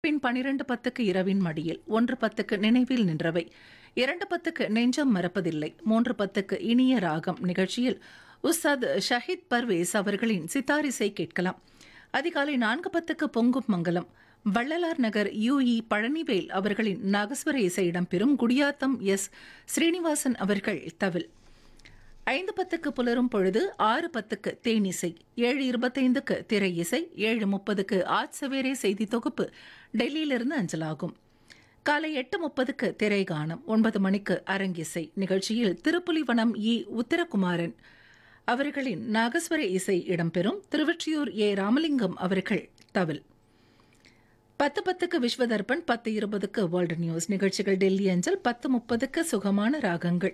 பின் பனிரெண்டு பத்துக்கு இரவின் மடியில் ஒன்று பத்துக்கு நினைவில் நின்றவை இரண்டு பத்துக்கு நெஞ்சம் மறப்பதில்லை மூன்று பத்துக்கு இனிய ராகம் நிகழ்ச்சியில் உஸ்தாத் ஷஹீத் பர்வேஸ் அவர்களின் சித்தாரிசை கேட்கலாம் அதிகாலை நான்கு பத்துக்கு பொங்கும் மங்கலம் வள்ளலார் நகர் யுஇ பழனிவேல் அவர்களின் நாகஸ்வர இசை இடம்பெறும் குடியாத்தம் எஸ் ஸ்ரீனிவாசன் அவர்கள் தவில் ஐந்து பத்துக்கு புலரும் பொழுது ஆறு பத்துக்கு தேனிசை ஏழு இருபத்தைந்துக்கு திரை இசை ஏழு முப்பதுக்கு ஆஜ் சவேரே செய்தி தொகுப்பு டெல்லியிலிருந்து அஞ்சலாகும் காலை எட்டு முப்பதுக்கு திரை கானம் ஒன்பது மணிக்கு அரங்கிசை நிகழ்ச்சியில் திருப்புலிவனம் இ உத்தரகுமாரன் அவர்களின் நாகஸ்வர இசை இடம்பெறும் திருவொற்றியூர் ஏ ராமலிங்கம் அவர்கள் தவில் பத்து பத்துக்கு விஸ்வதர்பன் பத்து இருபதுக்கு வேர்ல்டு நியூஸ் நிகழ்ச்சிகள் டெல்லி அஞ்சல் பத்து முப்பதுக்கு சுகமான ராகங்கள்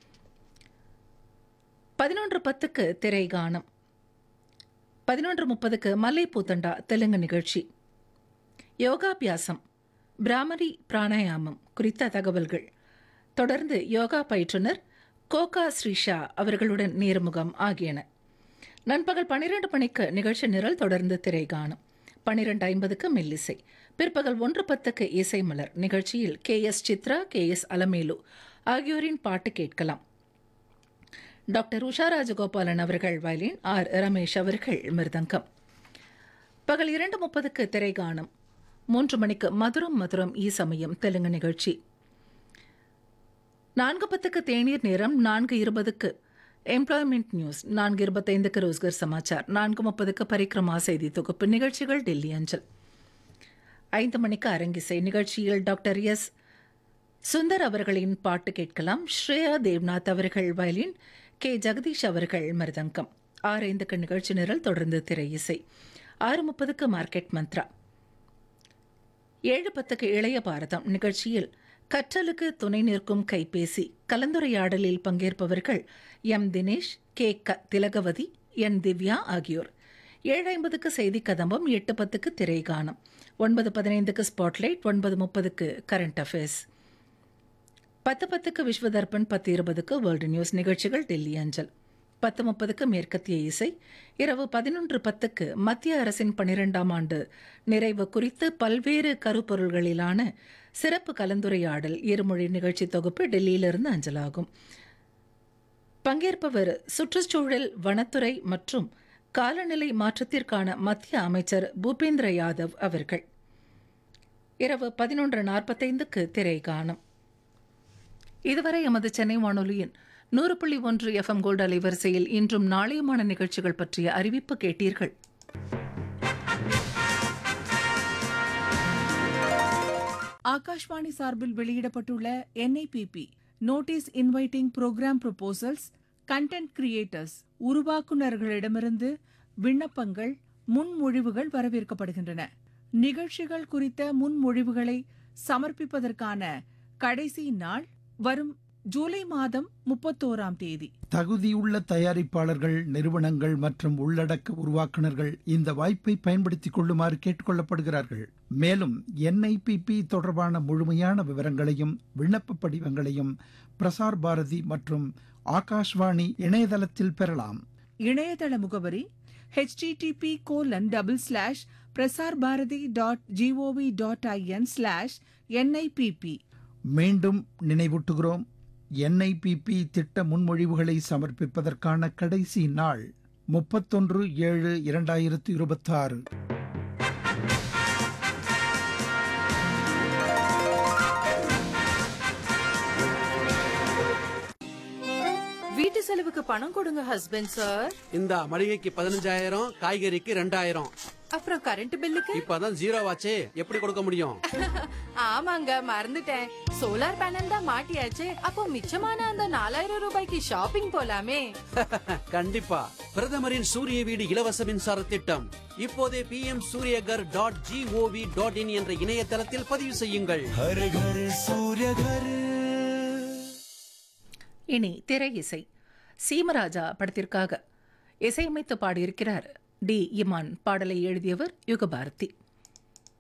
பதினொன்று பத்துக்கு திரை கானம் பதினொன்று முப்பதுக்கு மல்லை பூத்தண்டா தெலுங்கு நிகழ்ச்சி யோகாபியாசம் பிராமரி பிராணாயாமம் குறித்த தகவல்கள் தொடர்ந்து யோகா பயிற்றுனர் கோகா ஸ்ரீஷா அவர்களுடன் நேர்முகம் ஆகியன நண்பகல் பன்னிரண்டு மணிக்கு நிகழ்ச்சி நிரல் தொடர்ந்து திரை காணும் பன்னிரண்டு ஐம்பதுக்கு மெல்லிசை பிற்பகல் ஒன்று பத்துக்கு இசை மலர் நிகழ்ச்சியில் K S Chithra K S Alamelu ஆகியோரின் பாட்டு கேட்கலாம் டாக்டர் உஷா ராஜகோபாலன் அவர்கள் வயலின் ஆர் ரமேஷ் அவர்கள் மிருதங்கம் பகல் இரண்டு முப்பதுக்கு திரை காணும் மூன்று மணிக்கு மதுரம் மதுரம் ஈ சமயம் தெலுங்கு நிகழ்ச்சி நான்கு பத்துக்கு தேநீர் நேரம் நான்கு இருபதுக்கு எம்ப்ளாய்மெண்ட் நியூஸ் நான்கு இருபத்தைந்துக்கு ரோஸ்கர் சமாச்சார் நான்கு முப்பதுக்கு பரிக்ரமா செய்தி தொகுப்பு நிகழ்ச்சிகள் டெல்லி அஞ்சல் ஐந்து மணிக்கு அரங்கிசை நிகழ்ச்சியில் டாக்டர் எஸ் சுந்தர் அவர்களின் பாட்டு கேட்கலாம் ஸ்ரேயா தேவ்நாத் அவர்கள் வயலின் கே ஜெகதீஷ் அவர்கள் மிருதங்கம் ஆறு ஐந்துக்கு நிகழ்ச்சி நிரல் தொடர்ந்து திரை இசை ஆறு முப்பதுக்கு மார்க்கெட் மந்த்ரா ஏழு பத்துக்கு இளைய பாரதம் நிகழ்ச்சியில் கற்றலுக்கு துணை நிற்கும் கைபேசி கலந்துரையாடலில் பங்கேற்பவர்கள் எம் தினேஷ் கே க திலகவதி என் திவ்யா ஆகியோர் ஏழு ஐம்பதுக்கு செய்தி கதம்பம் எட்டு பத்துக்கு திரை காணும் ஒன்பது பதினைந்துக்கு ஸ்பாட்லைட் ஒன்பது முப்பதுக்கு கரண்ட் அஃபேர்ஸ் பத்து பத்துக்கு விஸ்வதர்பன் பத்து இருபதுக்கு வேர்ல்டு நியூஸ் நிகழ்ச்சிகள் டெல்லி அஞ்சல் பத்து முப்பதுக்கு மேற்கத்திய இசை இரவு பதினொன்று பத்துக்கு மத்திய அரசின் பனிரெண்டாம் ஆண்டு நிறைவு குறித்து பல்வேறு கருப்பொருள்களிலான சிறப்பு கலந்துரையாடல் இருமொழி நிகழ்ச்சி தொகுப்பு டெல்லியிலிருந்து அஞ்சலாகும் பங்கேற்பவர் சுற்றுச்சூழல் வனத்துறை மற்றும் காலநிலை மாற்றத்திற்கான மத்திய அமைச்சர் பூபேந்திர யாதவ் அவர்கள் இரவு பதினொன்று நாற்பத்தைந்துக்கு திரை காணும் இதுவரை எமது சென்னை வானொலியின் நூறு புள்ளி ஒன்று எஃப்எம் கோல்டு அலைவரிசையில் இன்றும் நாளையுமான நிகழ்ச்சிகள் பற்றிய அறிவிப்பு கேட்டீர்கள் ஆகாஷ்வாணி சார்பில் வெளியிடப்பட்டுள்ள NIPP notice inviting programme proposals content creators உருவாக்குநர்களிடமிருந்து விண்ணப்பங்கள் முன்மொழிவுகள் வரவேற்கப்படுகின்றன நிகழ்ச்சிகள் குறித்த முன்மொழிவுகளை சமர்ப்பிப்பதற்கான கடைசி நாள் வரும் ஜூலை மாதம் முப்பத்தோராம் தேதி தகுதியுள்ள தயாரிப்பாளர்கள் நிறுவனங்கள் மற்றும் உள்ளடக்க உருவாக்குனர்கள் இந்த வாய்ப்பை பயன்படுத்திக் கொள்ளுமாறு கேட்டுக்கொள்ளப்படுகிறார்கள் மேலும் என்ஐபிபி தொடர்பான முழுமையான விவரங்களையும் விண்ணப்ப படிவங்களையும் பிரசார் பாரதி மற்றும் ஆகாஷ்வாணி இணையதளத்தில் பெறலாம் இணையதள முகவரி http colon double slash Prasar Bharati dot GOV dot IN slash NIPP மீண்டும் நினைவூட்டுகிறோம் என்ஐபிபி திட்ட முன்மொழிவுகளை சமர்ப்பிப்பதற்கான கடைசி நாள் முப்பத்தொன்று ஏழு இரண்டாயிரத்து இருபத்தாறு வீட்டு செலவுக்கு பணம் கொடுங்க ஹஸ்பண்ட் சார் இந்த மளிகைக்கு பதினஞ்சாயிரம் காய்கறிக்கு ரெண்டாயிரம் அப்புறம் கரண்ட் பில்லுக்கு இப்பதான் ஜீரோ ஆச்சே எப்படி கொடுக்க முடியும் ஆமாங்க மறந்துட்டேன் சோலார் பேனல் தான் மாட்டியாச்சு அப்போ மிச்சமான அந்த நாலாயிரம் ரூபாய்க்கு ஷாப்பிங் போலாமே கண்டிப்பா பிரதமரின் சூரிய வீடு இலவச மின்சார திட்டம் இப்போதே P M Suryaghar dot GOV dot in என்ற இணையதளத்தில் பதிவு செய்யுங்கள் இனி திரை இசை சீமராஜா படத்திற்காக இசையமைத்து பாடியிருக்கிறார் டி இமான் பாடலை எழுதியவர் யுகபாரதி